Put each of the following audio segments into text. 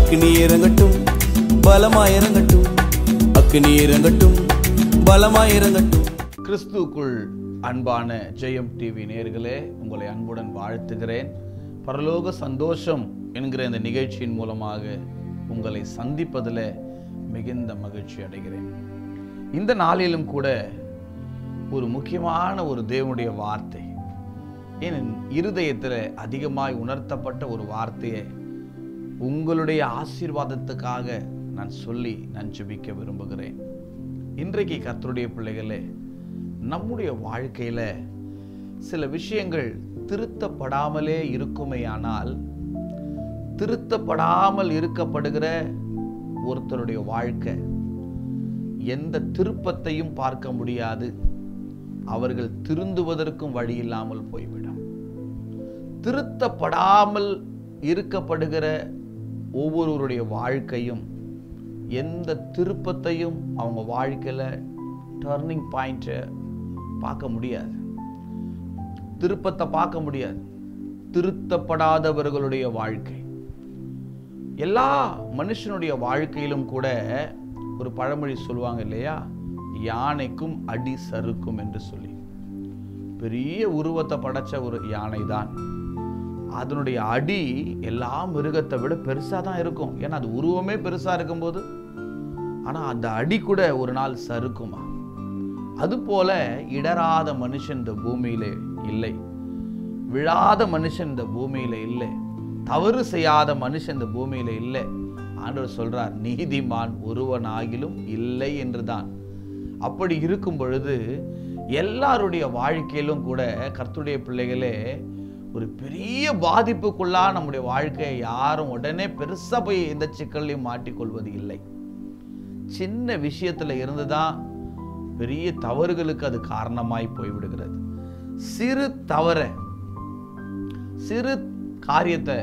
அக்னி இறங்கட்டும் பலமாய் இறங்கட்டும் அக்னி இறங்கட்டும் பலமாய் இறங்கட்டும் கிறிஸ்துவுக்குள் அன்பான ஜெயம் டிவி நேயர்களே உங்களை அன்புடன் வாழ்த்துகிறேன் பரலோக சந்தோஷம் என்கிற இந்த நிகழ்ச்சியின் மூலமாக உங்களை சந்திப்பதில் மிகுந்த மகிழ்ச்சி அடைகிறேன் இந்த நாளிலும் கூட ஒரு முக்கியமான ஒரு தேவனுடைய வார்த்தை என் இருதயத்தில் அதிகமாய் உணர்த்தப்பட்ட ஒரு வார்த்தையை உங்களுடைய ஆசீர்வாதத்துக்காக நான் சொல்லி நான் ஜெபிக்க விரும்புகிறேன் இன்றைக்கு கர்த்தருடைய பிள்ளைகளே நம்முடைய வாழ்க்கையில சில விஷயங்கள் திருத்தப்படாமலே இருக்குமேயானால் திருத்தப்படாமல் இருக்கப்படுகிற ஒருத்தருடைய வாழ்க்கை எந்த திருப்பத்தையும் பார்க்க முடியாது அவர்கள் திருந்துவதற்கும் வழி இல்லாமல் போய்விடும் திருத்தப்படாமல் இருக்கப்படுகிற ஒவ்வொருவருடைய வாழ்க்கையும் எந்த திருப்பத்தையும் அவங்க வாழ்க்கையில டர்னிங் பாயிண்ட்டை பார்க்க முடியாது திருப்பத்தை பார்க்க முடியாது திருத்தப்படாதவர்களுடைய வாழ்க்கை எல்லா மனுஷனுடைய வாழ்க்கையிலும் கூட ஒரு பழமொழி சொல்லுவாங்க இல்லையா யானைக்கும் அடி சறுக்கும் என்று சொல்லி பெரிய உருவத்தை படைச்ச ஒரு யானை தான் அதனுடைய அடி எல்லா மிருகத்தை விட பெருசா தான் இருக்கும் ஏன்னா அது உருவமே பெருசா இருக்கும்போது ஆனா அந்த அடி கூட ஒரு நாள் சறுக்குமா அதுபோல இடராத மனுஷன் இந்த பூமியிலே இல்லை விழாத மனுஷன் இந்த பூமியில இல்லை தவறு செய்யாத மனுஷன் இந்த பூமியில இல்லை ஆண்டவர் சொல்றார் நீதிமான் ஒருவனாகிலும் இல்லை என்றுதான் அப்படி இருக்கும் பொழுது எல்லாருடைய வாழ்க்கையிலும் கூட கர்த்தருடைய பிள்ளைகளே ஒரு பெரிய பாதிப்புக்குள்ளா நம்முடைய வாழ்க்கையை யாரும் உடனே பெருசா போய் எந்த சிக்கல்லையும் மாட்டிக்கொள்வது இல்லை சின்ன விஷயத்துல இருந்துதான் பெரிய தவறுகளுக்கு அது காரணமாய் போய்விடுகிறது சிறு தவற சிறு காரியத்தை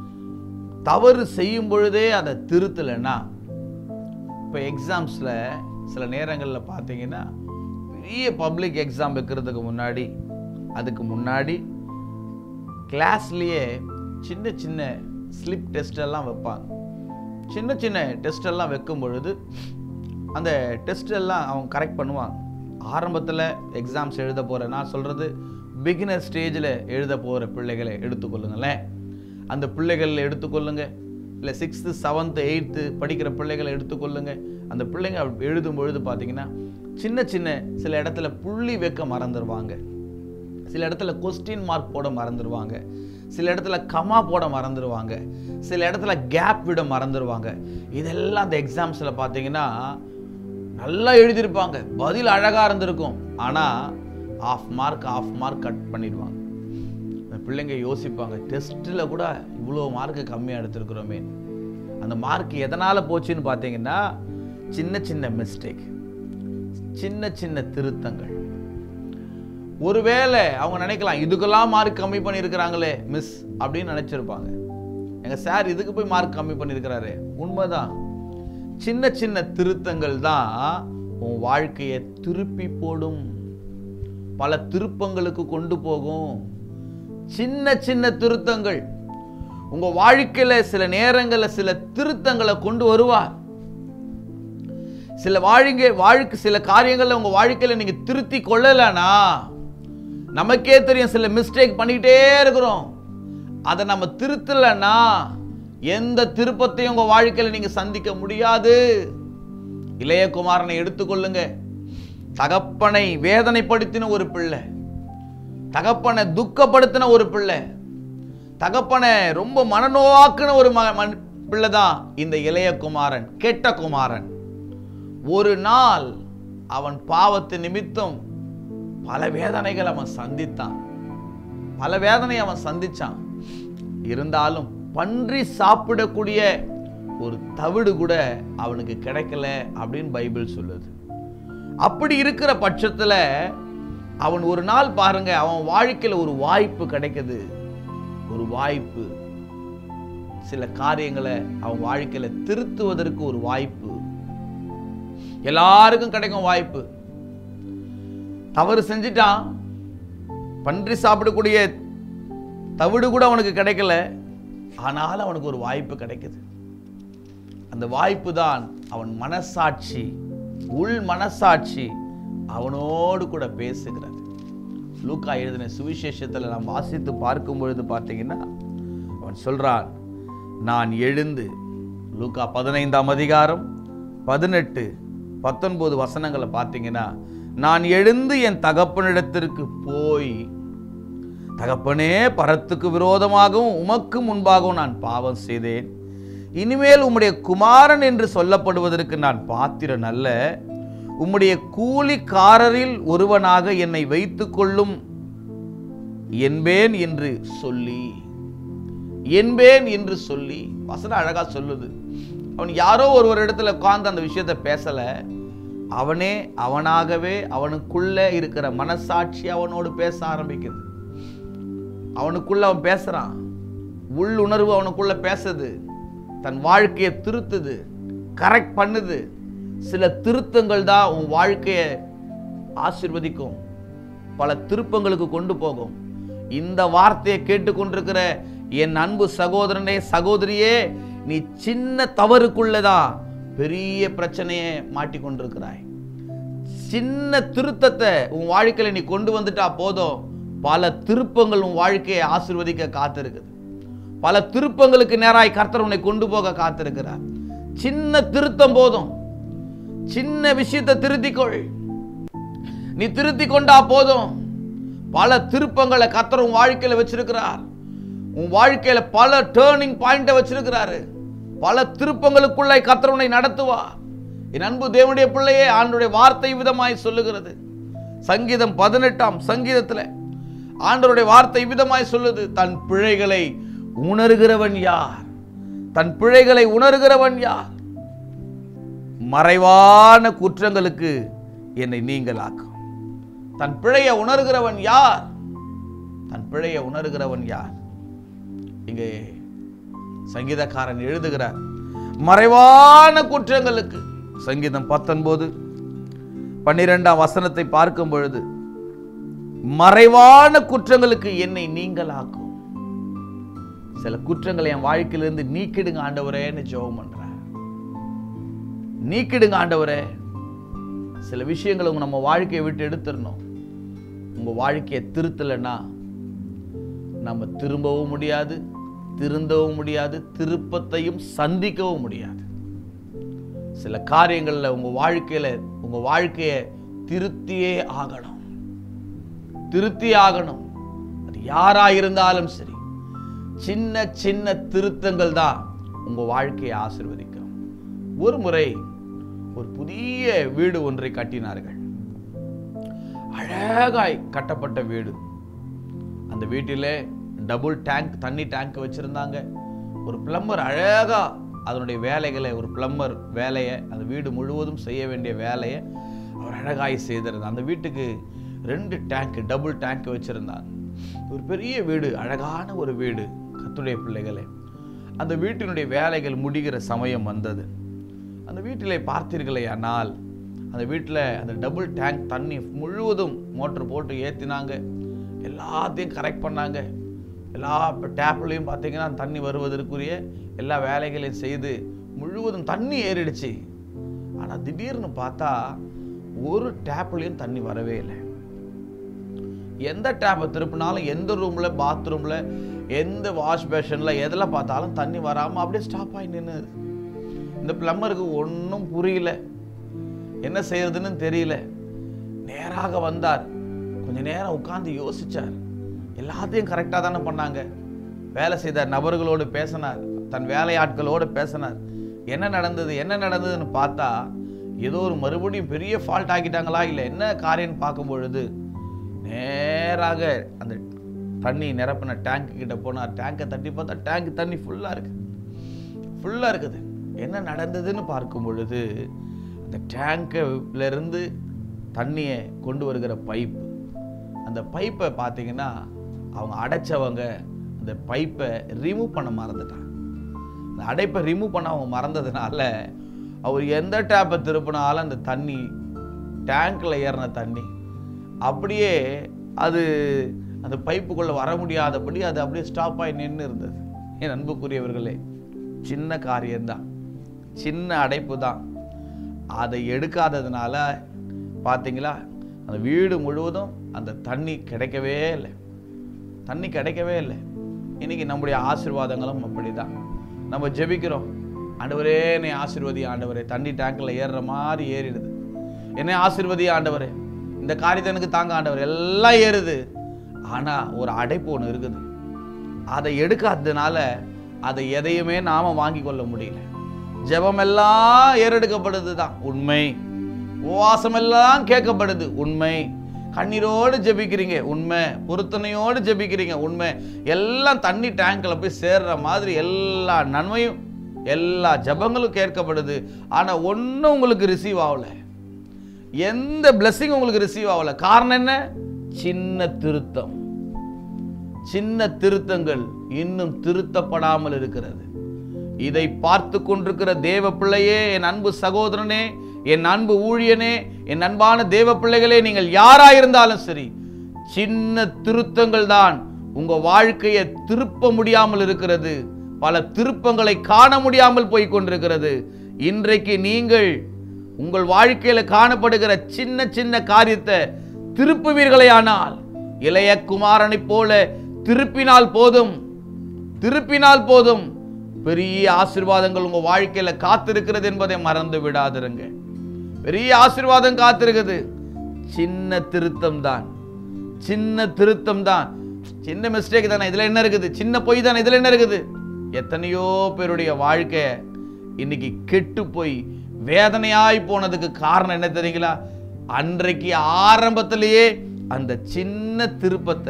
தவறு செய்யும் பொழுதே அதை திருத்தலைன்னா இப்போ எக்ஸாம்ஸில் சில நேரங்களில் பார்த்தீங்கன்னா பெரிய பப்ளிக் எக்ஸாம் வைக்கிறதுக்கு முன்னாடி அதுக்கு முன்னாடி கிளாஸ்லேயே சின்ன சின்ன ஸ்லிப் டெஸ்ட் எல்லாம் வைப்பாங்க சின்ன சின்ன டெஸ்ட் எல்லாம் வைக்கும் பொழுது அந்த டெஸ்ட் எல்லாம் அவங்க கரெக்ட் பண்ணுவாங்க ஆரம்பத்தில் எக்ஸாம்ஸ் எழுத போகிற நான் சொல்கிறது பிகினர் ஸ்டேஜில் எழுத போகிற பிள்ளைகளை எடுத்துக்கொள்ளுங்களேன் அந்த பிள்ளைகள் எடுத்துக்கொள்ளுங்க இல்லை சிக்ஸ்த்து செவன்த்து எயித்து படிக்கிற பிள்ளைகளை எடுத்துக்கொள்ளுங்க அந்த பிள்ளைங்க அப்படி எழுதும் பொழுது பார்த்தீங்கன்னா சின்ன சின்ன சில இடத்துல புள்ளி வைக்க மறந்துடுவாங்க சில இடத்துல கொஸ்டின் மார்க் போட மறந்துடுவாங்க சில இடத்துல கமா போட மறந்துடுவாங்க சில இடத்துல கேப் விட மறந்துடுவாங்க இதெல்லாம் அந்த எக்ஸாம்ஸில் பார்த்தீங்கன்னா நல்லா எழுதியிருப்பாங்க பதில் அழகாக இருந்திருக்கும் ஆனால் half mark half mark cut பண்ணிடுவாங்க அந்த பிள்ளைங்க யோசிப்பாங்க டெஸ்ட்டில் கூட இவ்வளோ மார்க்கு கம்மியாக எடுத்திருக்கிறோமே அந்த மார்க் எதனால் போச்சுன்னு பார்த்தீங்கன்னா சின்ன சின்ன மிஸ்டேக் சின்ன சின்ன திருத்தங்கள் ஒருவேளை அவங்க நினைக்கலாம் இதுக்கெல்லாம் மார்க் கம்மி பண்ணியிருக்கிறாங்களே மிஸ் அப்படின்னு நினைச்சிருப்பாங்க எங்க சார் இதுக்கு போய் மார்க் கம்மி பண்ணியிருக்கிறாரு உண்மைதான் சின்ன சின்ன திருத்தங்கள் தான் உன் வாழ்க்கையை திருப்பி போடும் பல திருப்பங்களுக்கு கொண்டு போகும் சின்ன சின்ன திருத்தங்கள் உங்க வாழ்க்கையில சில நேரங்களில் சில திருத்தங்களை கொண்டு வருவார் சில வாழ்க்கை வாழ்க்கை சில காரியங்கள்ல உங்க வாழ்க்கையில நீங்க திருத்தி கொள்ளலைனா நமக்கே தெரியும் சில மிஸ்டேக் பண்ணிக்கிட்டே இருக்கிறோம் அதை நம்ம திருத்தலைன்னா எந்த திருப்பத்தையும் உங்க வாழ்க்கையில நீங்க சந்திக்க முடியாது இளையகுமாரனை எடுத்துக்கொள்ளுங்க தகப்பனை வேதனைப்படுத்தின ஒரு பிள்ளை தகப்பனை துக்கப்படுத்தின ஒரு பிள்ளை தகப்பனை ரொம்ப மனநோவாக்குன ஒரு ம மன்- பிள்ளை தான் இந்த இளைய குமாரன் கெட்ட குமாரன் ஒரு நாள் அவன் பாவத்து நிமித்தம் பல வேதனைகள் அவன் சந்தித்தான் பல வேதனை அவன் சந்திச்சான் இருந்தாலும் பன்றி சாப்பிடக்கூடிய ஒரு தவிடு கூட அவனுக்கு கிடைக்கல அப்படின்னு பைபிள் சொல்லுது அப்படி இருக்கிற பட்சத்துல அவன் ஒரு நாள் பாருங்க அவன் வாழ்க்கையில ஒரு வாய்ப்பு கிடைக்குது ஒரு வாய்ப்பு சில காரியங்களை அவன் வாழ்க்கையில திருத்துவதற்கு ஒரு வாய்ப்பு எல்லாருக்கும் கிடைக்கும் வாய்ப்பு தவறு செஞ்சிட்டான் பன்றி சாப்பிடக்கூடிய தவிடு கூட அவனுக்கு கிடைக்கல ஆனாலும் அவனுக்கு ஒரு வாய்ப்பு கிடைக்குது அந்த வாய்ப்பு தான் அவன் மனசாட்சி உள் மனசாட்சி அவனோடு கூட பேசுகிறது லூக்கா எழுதின சுவிசேஷத்தில் நாம் வாசித்து பார்க்கும் பொழுது பார்த்தீங்கன்னா அவன் சொல்றான் நான் எழுந்து லூக்கா பதினைந்தாம் அதிகாரம் பதினெட்டு பத்தொன்பது வசனங்களை பார்த்தீங்கன்னா நான் எழுந்து என் தகப்பனிடத்திற்கு போய் தகப்பனே பரத்துக்கு விரோதமாகவும் உமக்கு முன்பாகவும் நான் பாவம் செய்தேன் இனிமேல் உம்முடைய குமாரன் என்று சொல்லப்படுவதற்கு நான் பாத்திரன் அல்ல உம்முடைய கூலிக்காரரில் ஒருவனாக என்னை வைத்துக்கொள்ளும் என்பேன் என்று சொல்லி என்பேன் என்று சொல்லி வசனம் அழகா சொல்லுது அவன் யாரோ ஒரு இடத்துல உட்கார்ந்து அந்த விஷயத்தை பேசல அவனே அவனாகவே அவனுக்குள்ள இருக்கிற மனசாட்சி அவனோடு பேச ஆரம்பிக்குது அவனுக்குள்ள அவன் பேசுறான் உள்ளுணர்வு அவனுக்குள்ள பேசுது தன் வாழ்க்கையை திருத்துது கரெக்ட் பண்ணுது சில திருத்தங்கள் தான் உன் வாழ்க்கையை ஆசிர்வதிக்கும் பல திருப்பங்களுக்கு கொண்டு போகும் இந்த வார்த்தையை கேட்டுக்கொண்டிருக்கிற என் அன்பு சகோதரனே சகோதரியே நீ சின்ன தவறுக்குள்ளதான் பெரிய பிரச்சனையை மாட்டிக்கொண்டிருக்கிறாய் சின்ன திருத்தத்தை உன் வாழ்க்கையில நீ கொண்டு வந்துட்டா போதும் பல திருப்பங்கள் உன் வாழ்க்கையை ஆசிர்வதிக்க காத்திருக்குது பல திருப்பங்களுக்கு நேராய் கர்த்தர் உன்னை கொண்டு போக காத்திருக்கிறார் சின்ன திருத்தம் போதும் சின்ன விஷயத்தை திருத்திக்கொள் நீ திருத்தி கொண்டா போதும் பல திருப்பங்களை கர்த்தர் உன் வாழ்க்கையில வச்சிருக்கிறார் உன் வாழ்க்கையில பல டேர்னிங் பாயிண்ட வச்சிருக்கிறாரு பல திருப்பங்களுக்குள்ளே கர்த்தர் உன்னை நடத்துவார் என் அன்பு தேவனுடைய பிள்ளையே ஆண்டுடைய வார்த்தை விதமாய் சொல்லுகிறது சங்கீதம் பதினெட்டாம் சங்கீதத்துல ஆண்டவருடைய வார்த்தை விதமாய் சொல்லுது தன் பிழைகளை உணர்கிறவன் யார் தன் பிழைகளை உணர்கிறவன் யார் மறைவான குற்றங்களுக்கு என்னை நீங்களாக்கும் தன் பிழையை உணர்கிறவன் யார் தன் பிழையை உணர்கிறவன் யார் இங்கே சங்கீதக்காரன் எழுதுகிறார் மறைவான குற்றங்களுக்கு சங்கீதம் பத்தொன்பது பன்னிரெண்டாம் வசனத்தை பார்க்கும் பொழுது மறைவான குற்றங்களுக்கு என்னை நீங்களாக்கும் சில குற்றங்களை என் வாழ்க்கையிலிருந்து நீக்கிடுங்க ஆண்டவரேன்னு ஜெபம் பண்றேன் நீக்கிடுங்க ஆண்டவரே சில விஷயங்களை உங்க நம்ம வாழ்க்கையை விட்டு எடுத்துடணும் உங்க வாழ்க்கையை திருத்தலைன்னா நம்ம திரும்பவும் முடியாது திருந்தவும் முடியாது திருப்பத்தையும் சந்திக்கவும் முடியாது சில காரியங்கள்ல உங்க வாழ்க்கையில உங்க வாழ்க்கையை திருத்தியே ஆகணும் திருத்தி ஆகணும் அது யாரா இருந்தாலும் சரி சின்ன சின்ன திருத்தங்கள் தான் உங்க வாழ்க்கையை ஆசிர்வதிக்கும் ஒரு முறை ஒரு புதிய வீடு ஒன்றை கட்டினார்கள் அழகாய் கட்டப்பட்ட வீடு அந்த வீட்டிலே டபுள் டேங்க் தண்ணி டேங்க் வச்சிருந்தாங்க ஒரு பிளம்பர் அழகா அதனுடைய வேலைகளை ஒரு பிளம்பர் வேலையை அந்த வீடு முழுவதும் செய்ய வேண்டிய வேலையை அவர் அழகாய் செய்திருந்தார் அந்த வீட்டுக்கு ரெண்டு டேங்க் டபுள் டேங்க் வச்சிருந்தாங்க ஒரு பெரிய வீடு அழகான ஒரு வீடு கத்துடைய பிள்ளைகளே அந்த வீட்டினுடைய வேலைகள் முடிகிற சமயம் வந்தது அந்த வீட்டிலே பார்த்தீர்களேயானால் அந்த வீட்டில் அந்த டபுள் டேங்க் தண்ணி முழுவதும் மோட்டர் போட்டு ஏற்றினாங்க எல்லாத்தையும் கரெக்ட் பண்ணாங்க எல்லா டேப்லையும் பார்த்தீங்கன்னா தண்ணி வருவதற்குரிய எல்லா வேலைகளையும் செய்து முழுவதும் தண்ணி ஏறிடுச்சு ஆனால் திடீர்னு பார்த்தா ஒரு டேப்லையும் தண்ணி வரவே இல்லை எந்த டேப்பை திருப்பினாலும் எந்த ரூமில் பாத்ரூமில் எந்த வாஷ் பேஷனில் எதில் பார்த்தாலும் தண்ணி வராமல் அப்படியே ஸ்டாப் ஆகி நின்னுது இந்த பிளம்பருக்கு ஒன்றும் புரியல என்ன செய்யறதுன்னு தெரியல நேராக வந்தார் கொஞ்ச நேரம் உட்கார்ந்து யோசிச்சார் எல்லாத்தையும் கரெக்டாக தானே பண்ணாங்க வேலை செய்த நபர்களோடு பேசினார் தன் வேலையாட்களோடு பேசினார் என்ன நடந்தது என்ன நடந்ததுன்னு பார்த்தா ஏதோ ஒரு மறுபடியும் பெரிய ஃபால்ட் ஆக்கிட்டாங்களா இல்லை என்ன காரியம்னு பார்க்கும் பொழுது நேராக அந்த தண்ணி நிரப்பின டேங்க் கிட்ட போனார் டேங்கை தட்டி பார்த்தா டேங்க் தண்ணி ஃபுல்லாக இருக்கு ஃபுல்லாக இருக்குது என்ன நடந்ததுன்னு பார்க்கும் பொழுது அந்த டேங்க்ல இருந்து தண்ணியை கொண்டு வருகிற பைப்பு அந்த பைப்பை பார்த்தீங்கன்னா அவங்க அடைச்சவங்க அந்த பைப்பை ரிமூவ் பண்ண மறந்துட்டாங்க அந்த அடைப்பை ரிமூவ் பண்ண அவங்க மறந்ததுனால அவர் எந்த டேப்பை திருப்பினாலும் அந்த தண்ணி டேங்க்ல ஏறின தண்ணி அப்படியே அது அந்த பைப்புக்குள்ளே வர முடியாதபடி அது அப்படியே ஸ்டாப் ஆகி நின்று இருந்தது என் அன்புக்குரியவர்களே சின்ன காரியம்தான் சின்ன அடைப்பு தான் அதை எடுக்காததுனால பார்த்தீங்களா அந்த வீடு முழுவதும் அந்த தண்ணி கிடைக்கவே இல்லை தண்ணி கிடைக்கவே இல்லை இன்னைக்கு நம்முடைய ஆசீர்வாதங்களும் அப்படிதான் நம்ம ஜெபிக்கிறோம் ஆண்டவரே என்னை ஆசீர்வதி ஆண்டவரே தண்ணி டேங்க்ல ஏறுற மாதிரி ஏறிடுது என்னை ஆசீர்வதி ஆண்டவரே இந்த காரியத்தை எனக்கு தாங்க ஆண்டவர் எல்லாம் ஏறுது ஆனா ஒரு அடைப்பு ஒன்று இருக்குது அதை எடுக்காததுனால அதை எதையுமே நாம வாங்கி கொள்ள முடியல ஜெபமெல்லாம் ஏறெடுக்கப்படுது தான் உண்மை உபவாசம் எல்லாம் கேட்கப்படுது உண்மை கண்ணீரோடு ஜெபிக்கிறீங்க உண்மை பொருத்தனையோடு ஜெபிக்கிறீங்க உண்மை எல்லாம் தண்ணி டேங்க்ல போய் சேர்ற மாதிரி எல்லா நன்மையும் எல்லா ஜெபங்களும் கேட்கப்படுது ஆனா ஒன்றும் உங்களுக்கு ரிசீவ் ஆகல எந்த blessing உங்களுக்கு ரிசீவ் ஆகல காரணம் என்ன சின்ன திருத்தம் சின்ன திருத்தங்கள் இன்னும் திருத்தப்படாமல் இருக்கிறது இதை பார்த்து கொண்டிருக்கிற தேவ பிள்ளையே என் அன்பு சகோதரனே என் அன்பு ஊழியனே என் அன்பான தேவ பிள்ளைகளே நீங்கள் யாராயிருந்தாலும் சரி சின்ன திருத்தங்கள் தான் உங்க வாழ்க்கையை திருப்ப முடியாமல் இருக்கிறது பல திருப்பங்களை காண முடியாமல் போய் கொண்டிருக்கிறது இன்றைக்கு நீங்கள் உங்கள் வாழ்க்கையில காணப்படுகிற சின்ன சின்ன காரியத்தை திருப்புவீர்களேயானால் இளைய குமாரனைப் போல திருப்பினால் போதும் திருப்பினால் போதும் பெரிய ஆசீர்வாதங்கள் உங்க வாழ்க்கையில காத்திருக்கிறது என்பதை மறந்து விடாதிருங்க பெரிய ஆசீர்வாதம் காத்திருக்குது சின்ன திருத்தம் தான் சின்ன திருத்தம் தான் சின்ன மிஸ்டேக் தானே இதுல என்ன இருக்குது சின்ன பொய் தானே இதுல என்ன இருக்குது எத்தனையோ பேருடைய வாழ்க்கை இன்னைக்கு கெட்டு போய் வேதனையாய் போனதுக்கு காரணம் என்ன தெரியுங்களா அன்றைக்கு ஆரம்பத்திலேயே அந்த சின்ன திருப்பத்தை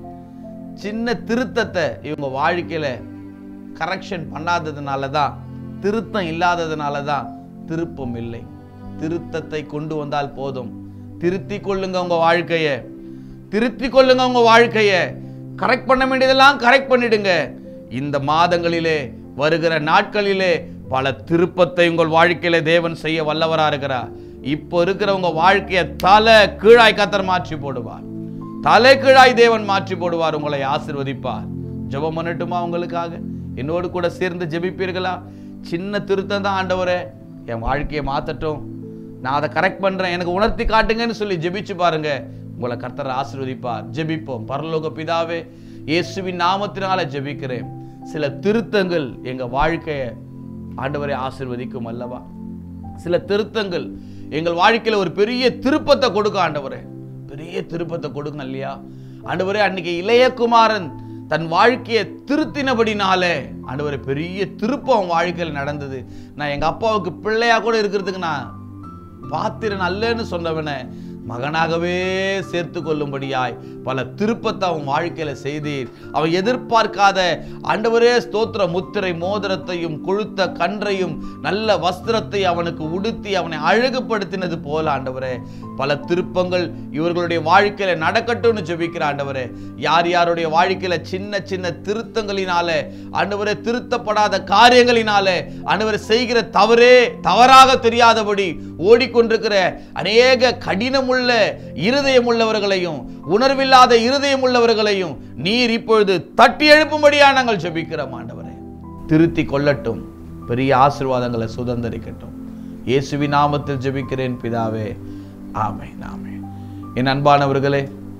சின்ன திருத்தத்தை இவங்க வாழ்க்கையில கரெக்ஷன் பண்ணாததுனால தான் திருத்தம் இல்லாததுனால தான் திருப்பம் இல்லை திருத்தத்தை கொண்டு வந்தால் போதும் திருத்தி கொள்ளுங்க உங்க வாழ்க்கைய திருத்தி கொள்ளுங்க உங்க வாழ்க்கைய கரெக்ட் பண்ண வேண்டியதெல்லாம் கரெக்ட் பண்ணிடுங்க இந்த மாதங்களிலே வருகிற நாட்களிலே பல திருப்பத்தை உங்கள் வாழ்க்கையில தேவன் செய்ய வல்லவரா இருக்கிறார் இப்போ இருக்கிற உங்க வாழ்க்கைய தலை கீழாய் கத்தர் மாற்றி போடுவார் தலை கீழாய் தேவன் மாற்றி போடுவார் உங்களை ஆசிர்வதிப்பார் ஜெபம் பண்ணட்டுமா உங்களுக்காக என்னோடு கூட சேர்ந்து ஜெபிப்பீர்களா சின்ன திருத்தம் தான் ஆண்டவரே என் வாழ்க்கையை மாத்தட்டும் நான் அதை கரெக்ட் பண்றேன் எனக்கு உணர்த்தி காட்டுங்கன்னு சொல்லி ஜெபிச்சு பாருங்க உங்களை கர்த்தர் ஆசீர்வதிப்பார் ஜெபிப்போம் பரலோக பிதாவே இயேசுவின் நாமத்தினால ஜெபிக்கிறேன் சில திருத்தங்கள் எங்க வாழ்க்கையை ஆண்டவரை ஆசீர்வதிக்கும் அல்லவா சில திருத்தங்கள் எங்கள் வாழ்க்கையில ஒரு பெரிய திருப்பத்தை கொடுக்க ஆண்டவரே பெரிய திருப்பத்தை கொடுங்க இல்லையா ஆண்டவரே அன்னைக்கு இளையகுமாரன் தன் வாழ்க்கையை திருத்தினபடினாலே ஆண்டவரே பெரிய திருப்பம் அவன் வாழ்க்கையில் நடந்தது நான் எங்க அப்பாவுக்கு பிள்ளையா கூட இருக்கிறதுக்கு நான் பாத்திரன் அல்லன்னு சொன்னவனை மகனாகவே சேர்த்து கொள்ளும்படியாய் பல திருப்பத்தை அவன் வாழ்க்கையில செய்தீர் அவன் எதிர்பார்க்காத ஆண்டவரே ஸ்தோத்திர முத்திரை மோதிரத்தையும் கொழுத்த கன்றையும் நல்ல வஸ்திரத்தை அவனுக்கு உடுத்தி அவனை அழகுபடுத்தினது போல ஆண்டவரே பல திருப்பங்கள் இவர்களுடைய வாழ்க்கையில நடக்கட்டும்னு ஜெபிக்கிற ஆண்டவரே யார் யாருடைய வாழ்க்கையில சின்ன சின்ன திருத்தங்களினாலே ஆண்டவரே திருத்தப்படாத காரியங்களினாலே ஆண்டவரை செய்கிற தவறே தவறாக தெரியாதபடி ஓடிக்கொண்டிருக்கிற அநேக கடினமுள்ள இருதயம் உள்ளவர்களையும் உணர்வில்லாத இருதயம் உள்ளவர்களையும் நீர் இப்பொழுது தட்டி எழுப்பும்படியா நாங்கள் ஜெபிக்கிறோம் ஆண்டவரே திருத்தி கொள்ளட்டும் பெரிய ஆசீர்வாதங்களை சுதந்திரிக்கட்டும் இயேசுவின் நாமத்தில் ஜெபிக்கிறேன் பிதாவே ஆமென் ஆமென் என் அன்பானவர்களே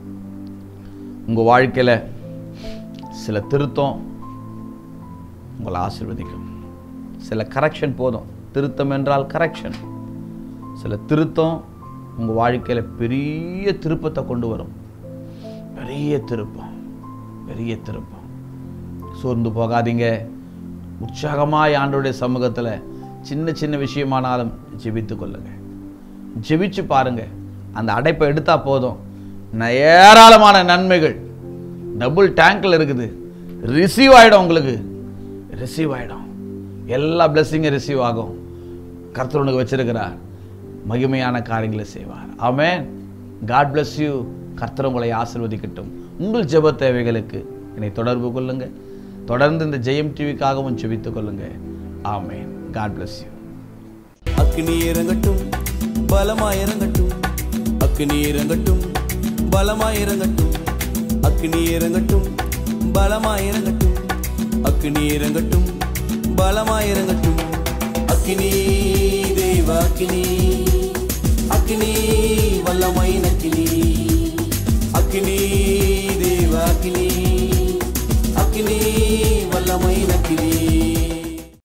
உங்க வாழ்க்கையில சில திருத்தம் உங்களை ஆசீர்வதிக்கும் சில கரெக்ஷன் போதும் திருத்தம் என்றால் கரெக்ஷன் சில திருத்தம் உங்க வாழ்க்கையில பெரிய திருப்பத்தை கொண்டு வரும் பெரிய திருப்பம் பெரிய திருப்பம் சோர்ந்து போகாதீங்க உற்சாகமாய் ஆண்டோடைய சமூகத்துல சின்ன சின்ன விஷயமானாலும் ஜெபித்து கொள்ளுங்க ஜெபிச்சு பாருங்க அந்த அடைப்பை எடுத்தா போதும் ந- ஏராளமான நன்மைகள் டபுள் டேங்க்ல இருக்குது ரிசீவ் ஆயிடும் உங்களுக்கு ரிசீவ் ஆயிடும் எல்லா பிளெஸ்ஸிங்கும் ரிசீவ் ஆகும் கர்த்தர் உனக்கு வச்சிருக்கிறார் மகிமையான காரியங்களை செய்வார் ஆமென் காட் bless யூ கர்த்தர் உங்களை ஆசீர்வதிக்கட்டும் உங்கள் ஜெப தேவைகளுக்கு என்னை தொடர்பு கொள்ளுங்க தொடர்ந்து இந்த ஜெயம் டிவிக்காகவும் ஜெபித்துக் கொள்ளுங்க ஆமென் காட் bless யூ அக்னி இறங்கட்டும் பலமாய் இறங்கட்டும் அக்னி இறங்கட்டும் பலமாய் இறங்கட்டும் அக்னி இறங்கட்டும் பலமாய் இறங்கட்டும் அக்னி இறங்கட்டும் பலமாய் இறங்கட்டும் అగ్ని దేవ అగ్ని అగ్ని వల్లమైన